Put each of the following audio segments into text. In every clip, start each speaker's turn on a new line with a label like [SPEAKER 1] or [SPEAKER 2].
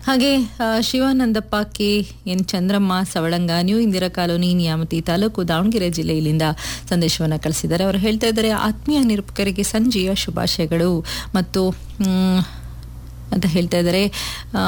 [SPEAKER 1] ಹಾಗೆ ಆ, Shivanandappa K N Chandramma Savalanga new Indira colony Nyamati taluk Davanagere ಜಿಲ್ಲೆಯಲ್ಲಿಂದ ಸಂದೇಶವನ್ನು ಕಳಿಸಿದ್ದಾರೆ ಅವರು ಹೇಳ್ತಾ ಇದ್ದಾರೆ ಆತ್ಮೀಯ ನಿರೂಪಕರಿಗೆ ಸಂಜೆಯ ಶುಭಾಶಯಗಳು ಮತ್ತು ಮ್, ಅಂತ ಹೇಳ್ತಾ ಇದ್ದಾರೆ ಆ,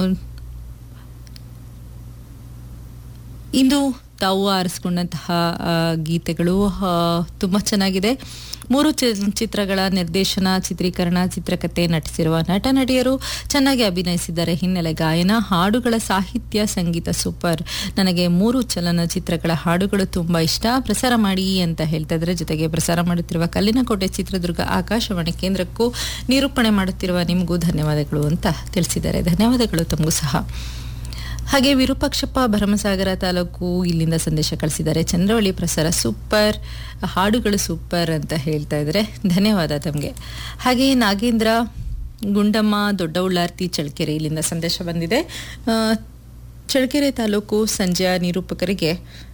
[SPEAKER 1] ಇಂದು ತಾವು ಆರಿಸ್ಕೊಂಡಂತಹ ಆ, ಗೀತೆಗಳು ಆ, ತುಂಬಾ ಚೆನ್ನಾಗಿದೆ ಮೂರು ಚಿ- ಚಿತ್ರಗಳ ನಿರ್ದೇಶನ ಚಿತ್ರೀಕರಣ ಚಿತ್ರಕಥೆ ನಟಿಸಿರುವ ನಟ ನಟಿಯರು ಚೆನ್ನಾಗಿ ಅಭಿನಯಿಸಿದ್ದಾರೆ ಹಿನ್ನೆಲೆ ಗಾಯನ ಹಾಡುಗಳ ಸಾಹಿತ್ಯ ಸಂಗೀತ ಸೂಪರ್ ನನಗೆ ಮೂರು ಚಲನಚಿತ್ರಗಳ ಹಾಡುಗಳು ತುಂಬಾ ಇಷ್ಟ ಪ್ರಸಾರ ಮಾಡಿ ಅಂತ ಹೇಳ್ತಾ ಇದ್ದಾರೆ ಜೊತೆಗೆ ಪ್ರಸಾರ ಮಾಡುತ್ತಿರುವ ಕಲ್ಲಿನಕೋಟೆ ಚಿತ್ರದುರ್ಗ ಆಕಾಶವಾಣಿ ಕೇಂದ್ರಕ್ಕೂ ನಿರೂಪಣೆ ಮಾಡುತ್ತಿರುವ ನಿಮಗೂ ಧನ್ಯವಾದಗಳು ಅಂತ ತಿಳಿಸಿದ್ದಾರೆ ಧನ್ಯವಾದಗಳು ತಮಗೂ ಸಹ ಹಾಗೆ ವಿರೂಪಾಕ್ಷಪ್ಪ ಭರಮಸಾಗರ ತಾಲೂಕು ಇಲ್ಲಿಂದ ಸಂದೇಶ ಕಳಿಸಿದ್ದಾರೆ ಚಂದ್ರವಳ್ಳಿ ಪ್ರಸಾರ ಸೂಪರ್ ಹಾಡುಗಳು ಸೂಪರ್ ಅಂತ ಹೇಳ್ತಾ ಇದ್ದಾರೆ ಧನ್ಯವಾದ ತಮಗೆ ಹಾಗೆ ನಾಗೇಂದ್ರ ಗುಂಡಮ್ಮ ದೊಡ್ಡ ಉಳ್ಳಾರ್ತಿ ಚಳ್ಳಕೆರೆ ಇಲ್ಲಿಂದ ಸಂದೇಶ ಬಂದಿದೆ ಆ, ಚಳ್ಳಕೆರೆ ತಾಲೂಕು ಸಂಜೆಯ ನಿರೂಪಕರಿಗೆ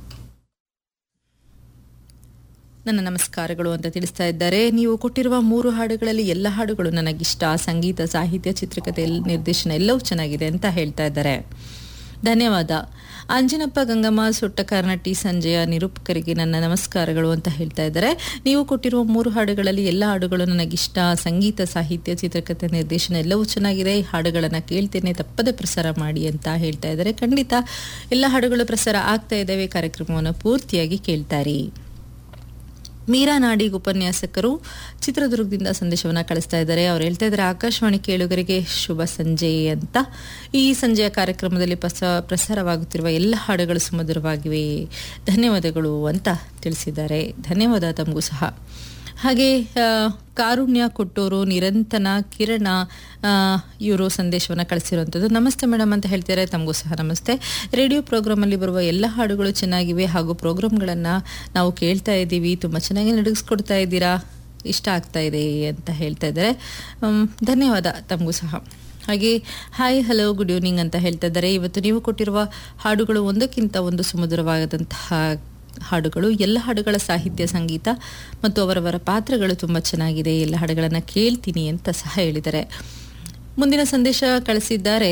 [SPEAKER 1] ನನ್ನ ನಮಸ್ಕಾರಗಳು ಅಂತ ತಿಳಿಸ್ತಾ ಇದ್ದಾರೆ ನೀವು ಕೊಟ್ಟಿರುವ ಮೂರು ಹಾಡುಗಳಲ್ಲಿ ಎಲ್ಲ ಹಾಡುಗಳು ನನಗಿಷ್ಟ ಸಂಗೀತ ಸಾಹಿತ್ಯ ಚಿತ್ರಕಥೆ ಎಲ್- ನಿರ್ದೇಶನ ಎಲ್ಲವೂ ಚೆನ್ನಾಗಿದೆ ಅಂತ ಹೇಳ್ತಾ ಇದ್ದಾರೆ ಧನ್ಯವಾದ ಅಂಜನಪ್ಪ ಗಂಗಮ್ಮ ಸೊಟ್ಟಕಾರ್ನಟ್ಟಿ ಸಂಜೆಯ ನಿರೂಪಕರಿಗೆ ನನ್ನ ನಮಸ್ಕಾರಗಳು ಅಂತ ಹೇಳ್ತಾ ಇದ್ದಾರೆ ನೀವು ಕೊಟ್ಟಿರುವ ಮೂರು ಹಾಡುಗಳಲ್ಲಿ ಎಲ್ಲ ಹಾಡುಗಳು ನನಗಿಷ್ಟ ಸಂಗೀತ ಸಾಹಿತ್ಯ ಚಿತ್ರಕಥೆ ನಿರ್ದೇಶನ ಎಲ್ಲವೂ ಚೆನ್ನಾಗಿದೆ ಈ ಹಾಡುಗಳನ್ನು ಕೇಳ್ತೇನೆ ತಪ್ಪದೆ ಪ್ರಸಾರ ಮಾಡಿ ಅಂತ ಹೇಳ್ತಾ ಇದ್ದಾರೆ ಖಂಡಿತ ಎಲ್ಲ ಹಾಡುಗಳು ಪ್ರಸಾರ ಆಗ್ತಾ ಇದ್ದಾವೆ ಕಾರ್ಯಕ್ರಮವನ್ನು ಪೂರ್ತಿಯಾಗಿ ಕೇಳ್ತಾರೆ ಮೀರಾ ನಾಡಿಗ್ ಉಪನ್ಯಾಸಕರು ಚಿತ್ರದುರ್ಗದಿಂದ ಸಂದೇಶವನ್ನ ಕಳಿಸ್ತಾ ಇದ್ದಾರೆ ಅವ್ರು ಹೇಳ್ತಾ ಇದ್ದಾರೆ ಆಕಾಶವಾಣಿ ಕೇಳುಗರಿಗೆ ಶುಭ ಸಂಜೆ ಅಂತ ಈ ಸಂಜೆಯ ಕಾರ್ಯಕ್ರಮದಲ್ಲಿ ಪ್ರಸ ಪ್ರಸಾರವಾಗುತ್ತಿರುವ ಎಲ್ಲ ಹಾಡುಗಳು ಸುಮಧುರವಾಗಿವೆ ಧನ್ಯವಾದಗಳು ಅಂತ ತಿಳಿಸಿದ್ದಾರೆ ಧನ್ಯವಾದ ತಮಗೂ ಸಹ ಹಾಗೆ ಆ, ಕಾರುಣ್ಯ ಕೊಟ್ಟೋರು ನಿರಂತನ ಕಿರಣ ಇವರು ಸಂದೇಶವನ್ನು ಕಳಿಸಿರುವಂಥದ್ದು ನಮಸ್ತೆ ಮೇಡಮ್ ಅಂತ ಹೇಳ್ತಾರೆ ತಮಗೂ ಸಹ ನಮಸ್ತೆ ರೇಡಿಯೋ ಪ್ರೋಗ್ರಾಮಲ್ಲಿ ಬರುವ ಎಲ್ಲ ಹಾಡುಗಳು ಚೆನ್ನಾಗಿವೆ ಹಾಗೂ ಪ್ರೋಗ್ರಾಮ್ಗಳನ್ನು ನಾವು ಕೇಳ್ತಾ ಇದ್ದೀವಿ ತುಂಬ ಚೆನ್ನಾಗಿ ನಡೆಸ್ಕೊಡ್ತಾ ಇದ್ದೀರಾ ಇಷ್ಟ ಆಗ್ತಾ ಇದೆ ಅಂತ ಹೇಳ್ತಾ ಇದ್ದಾರೆ ಹ್ಮ್, ಧನ್ಯವಾದ ತಮಗೂ ಸಹ ಹಾಗೆ ಹಾಯ್ ಹಲೋ ಗುಡ್ ಈವ್ನಿಂಗ್ ಅಂತ ಹೇಳ್ತಾ ಇದ್ದಾರೆ ಇವತ್ತು ನೀವು ಕೊಟ್ಟಿರುವ ಹಾಡುಗಳು ಒಂದಕ್ಕಿಂತ ಒಂದು ಸುಮಧುರವಾದಂತಹ ಹಾಡುಗಳು ಎಲ್ಲ ಹಾಡುಗಳ ಸಾಹಿತ್ಯ ಸಂಗೀತ ಮತ್ತು ಅವರವರ ಪಾತ್ರಗಳು ತುಂಬ ಚೆನ್ನಾಗಿದೆ ಎಲ್ಲ ಹಾಡುಗಳನ್ನು ಕೇಳ್ತೀನಿ ಅಂತ ಸಹ ಹೇಳಿದ್ದಾರೆ ಮುಂದಿನ ಸಂದೇಶ ಕಳಿಸಿದ್ದಾರೆ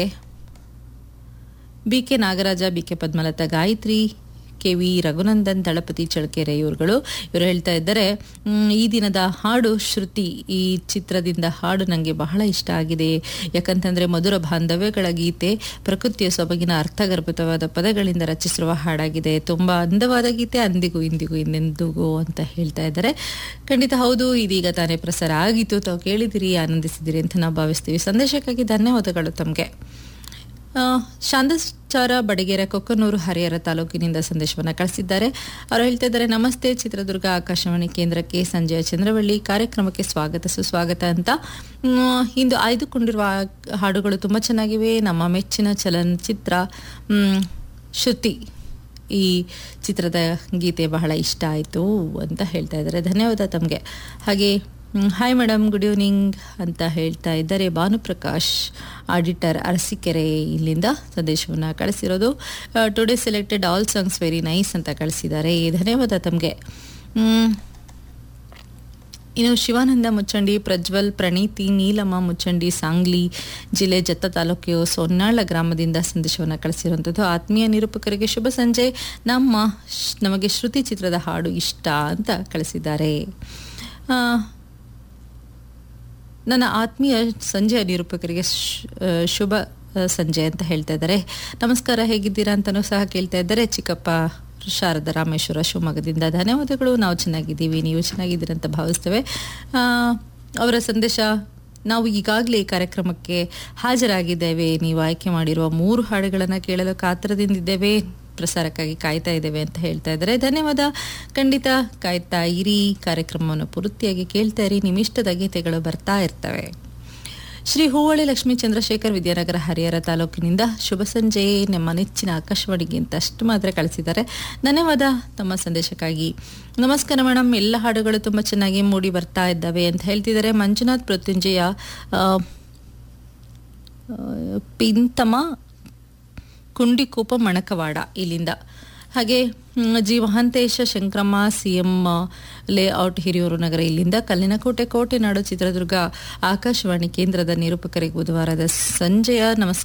[SPEAKER 1] B K Nagaraja B K Padmalatha Gayathri K V Raghunandan Dalapathi Chalakere ಇವರುಗಳು ಇವರು ಹೇಳ್ತಾ ಇದ್ದಾರೆ "ಮ್, ಈ ದಿನದ ಹಾಡು ಶ್ರುತಿ ಈ ಚಿತ್ರದಿಂದ ಹಾಡು ನನಗೆ ಬಹಳ ಇಷ್ಟ ಆಗಿದೆ ಯಾಕಂತಂದ್ರೆ ಮಧುರ ಬಾಂಧವ್ಯಗಳ ಗೀತೆ ಪ್ರಕೃತಿಯ ಸೊಬಗಿನ ಅರ್ಥಗರ್ಭಿತವಾದ ಪದಗಳಿಂದ ರಚಿಸಿರುವ ಹಾಡಾಗಿದೆ ತುಂಬಾ ಅಂದವಾದ ಗೀತೆ ಅಂದಿಗೂ ಇಂದಿಗೂ ಇನ್ನೆಂದಿಗೂ ಅಂತ ಹೇಳ್ತಾ ಇದ್ದಾರೆ ಖಂಡಿತ ಹೌದು ಇದೀಗ ತಾನೇ ಪ್ರಸಾರ ಆಗಿತ್ತು ತಾವು ಕೇಳಿದಿರಿ ಆನಂದಿಸಿದಿರಿ ಅಂತ ನಾವು ಭಾವಿಸ್ತೀವಿ ಸಂದೇಶಕ್ಕಾಗಿ ಧನ್ಯವಾದಗಳು ತಮಗೆ ಆ, ಶಾಂತಚಾರ ಬಡಗೇರ ಕೊಕ್ಕನೂರು ಹರಿಹರ ತಾಲೂಕಿನಿಂದ ಸಂದೇಶವನ್ನು ಕಳಿಸಿದ್ದಾರೆ ಅವರು ಹೇಳ್ತಾ ಇದ್ದಾರೆ ನಮಸ್ತೆ ಚಿತ್ರದುರ್ಗ ಆಕಾಶವಾಣಿ ಕೇಂದ್ರಕ್ಕೆ ಸಂಜೆಯ ಚಂದ್ರವಳ್ಳಿ ಕಾರ್ಯಕ್ರಮಕ್ಕೆ ಸ್ವಾಗತ ಸುಸ್ವಾಗತ ಅಂತ ಮ್, ಇಂದು ಆಯ್ದುಕೊಂಡಿರುವ ಆ- ಹಾಡುಗಳು ತುಂಬ ಚೆನ್ನಾಗಿವೆ ನಮ್ಮ ಮೆಚ್ಚಿನ ಚಲನಚಿತ್ರ ಮ್, ಶ್ರುತಿ ಈ ಚಿತ್ರದ ಗೀತೆ ಬಹಳ ಇಷ್ಟ ಆಯಿತು ಅಂತ ಹೇಳ್ತಾ ಇದ್ದಾರೆ ಧನ್ಯವಾದ ತಮಗೆ ಹಾಗೆ ಹಾಯ್ ಮೇಡಮ್ ಗುಡ್ ಈವ್ನಿಂಗ್ ಅಂತ ಹೇಳ್ತಾ ಇದ್ದಾರೆ ಭಾನುಪ್ರಕಾಶ್ ಆಡಿಟರ್ ಅರಸೀಕೆರೆ ಇಲ್ಲಿಂದ ಸಂದೇಶವನ್ನು ಕಳಿಸಿರೋದು today selected all songs very nice ಅಂತ ಕಳಿಸಿದ್ದಾರೆ ಧನ್ಯವಾದ ತಮಗೆ ಇನ್ನು ಶಿವಾನಂದ ಮುಚ್ಚಂಡಿ ಪ್ರಜ್ವಲ್ ಪ್ರಣೀತಿ ನೀಲಮ್ಮ ಮುಚ್ಚಂಡಿ ಸಾಂಗ್ಲಿ ಜಿಲ್ಲೆ ಜತ್ತ ತಾಲೂಕು ಸೊನ್ನಾಳ ಗ್ರಾಮದಿಂದ ಸಂದೇಶವನ್ನು ಕಳಿಸಿರುವಂಥದ್ದು ಆತ್ಮೀಯ ನಿರೂಪಕರಿಗೆ ಶುಭ ಸಂಜೆ ನಮ್ಮ ಶ್- ನಮಗೆ ಶ್ರುತಿ ಚಿತ್ರದ ಹಾಡು ಇಷ್ಟ ಅಂತ ಕಳಿಸಿದ್ದಾರೆ ಆ, ನನ್ನ ಆತ್ಮೀಯ ಸಂಜೆಯ ನಿರೂಪಕರಿಗೆ ಶ್- ಆ, ಶುಭ ಆ, ಸಂಜೆ ಅಂತ ಹೇಳ್ತಾ ಇದ್ದಾರೆ ನಮಸ್ಕಾರ ಹೇಗಿದ್ದೀರಾ ಅಂತಲೂ ಸಹ ಕೇಳ್ತಾ ಇದ್ದಾರೆ ಚಿಕ್ಕಪ್ಪ ಶಾರದಾ ರಾಮೇಶ್ವರ ಶಿವಮೊಗ್ಗದಿಂದ ಧನ್ಯವಾದಗಳು ನಾವು ಚೆನ್ನಾಗಿದ್ದೀವಿ ನೀವು ಚೆನ್ನಾಗಿದ್ದೀರಿ ಅಂತ ಭಾವಿಸ್ತೇವೆ ಆ, ಅವರ ಸಂದೇಶ ನಾವು ಈಗಾಗಲೇ ಈ ಕಾರ್ಯಕ್ರಮಕ್ಕೆ ಹಾಜರಾಗಿದ್ದೇವೆ ನೀವು ಆಯ್ಕೆ ಮಾಡಿರುವ ಮೂರು ಹಾಡುಗಳನ್ನು ಕೇಳಲು ಕಾತರದಿಂದಿದ್ದೇವೆ ಪ್ರಸಾರಕ್ಕಾಗಿ ಕಾಯ್ತಾ ಇದ್ದೇವೆ ಅಂತ ಹೇಳ್ತಾ ಇದ್ದಾರೆ ಧನ್ಯವಾದ ಖಂಡಿತ ಕಾಯ್ತಾ ಇರಿ ಕಾರ್ಯಕ್ರಮವನ್ನು ಪೂರ್ತಿಯಾಗಿ ಕೇಳ್ತಾ ಇರಿ ನಿಮ್ಮ ಇಷ್ಟದ ಗೀತೆಗಳು ಬರ್ತಾ ಇರ್ತವೆ ಶ್ರೀ ಹೂವಳಿ ಲಕ್ಷ್ಮೀ ಚಂದ್ರಶೇಖರ್ ವಿದ್ಯಾನಗರ ಹರಿಹರ ತಾಲೂಕಿನಿಂದ ಶುಭ ಸಂಜೆ ನಮ್ಮ ನೆಚ್ಚಿನ ಆಕಾಶವಾಣಿಗೆ ಅಂತ ಅಷ್ಟು ಮಾತ್ರ ಕಳಿಸಿದ್ದಾರೆ ಧನ್ಯವಾದ ತಮ್ಮ ಸಂದೇಶಕ್ಕಾಗಿ ನಮಸ್ಕಾರ ಮೇಡಮ್ ಎಲ್ಲ ಹಾಡುಗಳು ತುಂಬ ಚೆನ್ನಾಗಿ ಮೂಡಿ ಬರ್ತಾ ಇದ್ದಾವೆ ಅಂತ ಹೇಳ್ತಿದ್ದಾರೆ ಮಂಜುನಾಥ್ ಮೃತ್ಯುಂಜಯ ಆ, ಆ, ಪಿಂತಮ ಕುಂಡಿಕೂಪ ಮಣಕವಾಡ ಇಲ್ಲಿಂದ ಹಾಗೆ ಮ್, G Mahantesha Shankramma C M layout Hiriyur ನಗರ ಇಲ್ಲಿಂದ ಕಲ್ಲಿನಕೋಟೆ ಕೋಟೆನಾಡು ಚಿತ್ರದುರ್ಗ ಆಕಾಶವಾಣಿ ಕೇಂದ್ರದ ನಿರೂಪಕರಿಗೆ ಬುಧವಾರದ ಸಂಜೆಯ ನಮಸ್ಕಾರ